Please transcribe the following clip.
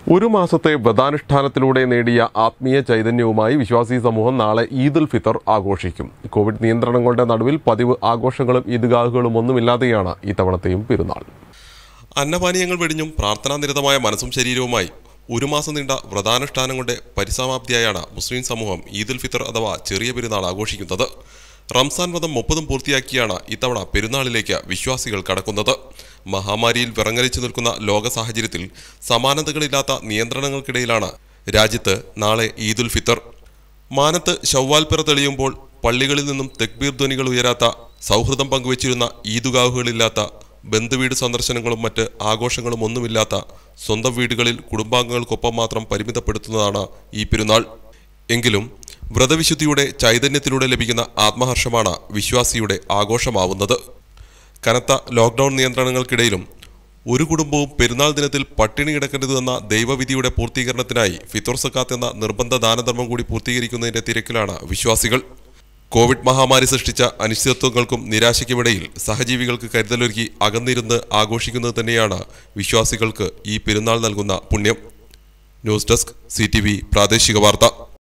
ഒരു മാസത്തെ വ്രതാനുഷ്ഠാനത്തിലൂടെ നേടിയ ആത്മീയ ചൈതന്യവുമായി വിശ്വാസി സമൂഹം നാളെ ഈദുൽ ഫിത്തർ ആഘോഷിക്കും കോവിഡ് നിയന്ത്രണങ്ങളുടെ നടുവിൽ പതിവ് ആഘോഷങ്ങളും ഈദ്ഗാഹുകളും ഒന്നുമില്ലാതെയാണ് ഇത്തവണത്തെയും പെരുന്നാൾ അന്നപാനീയങ്ങൾ വെടിഞ്ഞും പ്രാർത്ഥനാനിരതമായ മനസ്സും ശരീരവുമായി ഒരു മാസം നീണ്ട വ്രതാനുഷ്ഠാനം കൊണ്ട് പരിസമാപ്തിയായാണ് മുസ്ലിം സമൂഹം ഈദുൽ ഫിത്തർ അഥവാ ചെറിയ പെരുന്നാൾ ആഘോഷിക്കുന്നത് റംസാൻ വ്രതം മുപ്പതും പൂർത്തിയാക്കിയാണ് ഇത്തവണ പെരുന്നാളിലേക്ക് വിശ്വാസികൾ കടക്കുന്നത് മഹാമാരിയിൽ വിറങ്ങലിച്ചു നിൽക്കുന്ന ലോക സാഹചര്യത്തിൽ സമാനതകളില്ലാത്ത നിയന്ത്രണങ്ങൾക്കിടയിലാണ് രാജ്യത്ത് നാളെ ഈദുൽ ഫിത്തർ മാനത്ത് ശവ്വാൽ പിറ തെളിയുമ്പോൾ പള്ളികളിൽ നിന്നും തെക്ബീർ ധ്വനികൾ ഉയരാത്ത സൗഹൃദം പങ്കുവച്ചിരുന്ന ഈദുഗാഹുകളില്ലാത്ത ബന്ധുവീട് സന്ദർശനങ്ങളും മറ്റ് ആഘോഷങ്ങളും ഒന്നുമില്ലാത്ത സ്വന്തം വീടുകളിൽ കുടുംബാംഗങ്ങൾക്കൊപ്പം മാത്രം പരിമിതപ്പെടുത്തുന്നതാണ് ഈ പെരുന്നാൾ എങ്കിലും വ്രതവിശുദ്ധിയുടെ ചൈതന്യത്തിലൂടെ ലഭിക്കുന്ന ആത്മഹർഷമാണ് വിശ്വാസിയുടെ ആഘോഷമാവുന്നത് കനത്ത ലോക്ക്ഡൌൺ നിയന്ത്രണങ്ങൾക്കിടയിലും ഒരു കുടുംബവും പെരുന്നാൾ ദിനത്തിൽ പട്ടിണി കിടക്കരുതെന്ന ദൈവവിധിയുടെ പൂർത്തീകരണത്തിനായി ഫിത്തോർ സക്കാത്ത് എന്ന നിർബന്ധ ദാനധർമ്മം കൂടി പൂർത്തീകരിക്കുന്നതിന്റെ തിരക്കിലാണ് വിശ്വാസികൾ കോവിഡ് മഹാമാരി സൃഷ്ടിച്ച അനിശ്ചിതത്വങ്ങൾക്കും നിരാശയ്ക്കുമിടയിൽ സഹജീവികൾക്ക് കരുതലൊരുക്കി അകന്നിരുന്ന് ആഘോഷിക്കുന്നത് തന്നെയാണ് വിശ്വാസികൾക്ക് ഈ പെരുന്നാൾ നൽകുന്ന പുണ്യം ന്യൂസ് ഡെസ്ക് സി പ്രാദേശിക വാർത്ത